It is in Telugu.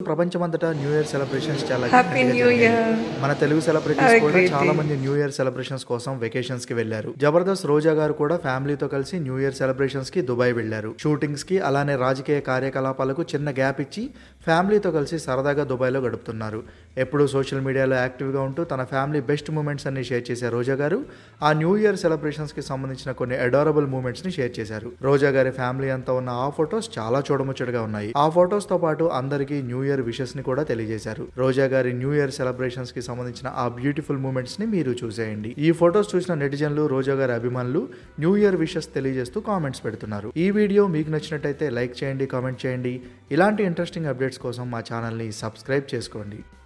ప్రపంచమంతటా న్యూ ఇయర్ సెలబ్రేషన్స్ చాలా హ్యాపీ ఘనంగా న్యూ జరిగాయి. ఇయర్ మన తెలుగు సెలబ్రిటీస్ Have a కూడా great చాలా day. మంది న్యూ ఇయర్ సెలబ్రేషన్స్ కోసం వెకేషన్స్ కి వెళ్లారు జబర్దస్త్ రోజా గారు కూడా ఫ్యామిలీతో కలిసి న్యూ ఇయర్ సెలబ్రేషన్స్ కి దుబాయ్ వెళ్లారు షూటింగ్స్ కి అలానే రాజకీయ కార్యకలాపాలకు చిన్న గ్యాప్ ఇచ్చి ఫ్యామిలీతో కలిసి సరదాగా దుబాయ్లో గడుపుతున్నారు ఎప్పుడూ సోషల్ మీడియాలో యాక్టివ్గా ఉంటూ తన ఫ్యామిలీ బెస్ట్ మూమెంట్స్ అన్ని షేర్ చేసే రోజా గారు ఆ న్యూ ఇయర్ సెలబ్రేషన్స్ కి సంబంధించిన కొన్ని అడారబుల్ మూమెంట్స్ ని షేర్ చేశారు రోజా గారి ఫ్యామిలీ అంతా ఉన్న ఆ ఫొటోస్ చాలా చూడముచ్చటగా ఉన్నాయి ఆ ఫొటోస్ తో పాటు అందరికీ న్యూ ఇయర్ విషెస్ ని కూడా తెలియజేశారు రోజా గారి న్యూ ఇయర్ సెలబ్రేషన్స్ కి సంబంధించిన ఆ బ్యూటిఫుల్ మూమెంట్స్ ని మీరు చూసేయండి ఈ ఫొటోస్ చూసిన నెటిజన్లు రోజా గారి అభిమానులు న్యూ ఇయర్ విషెస్ తెలియజేస్తూ కామెంట్స్ పెడుతున్నారు ఈ వీడియో మీకు నచ్చినట్టయితే లైక్ చేయండి కామెంట్ చేయండి ఇలాంటి ఇంట్రెస్టింగ్ అప్డేట్స్ కోసం మా ఛానల్ని సబ్స్క్రైబ్ చేసుకోండి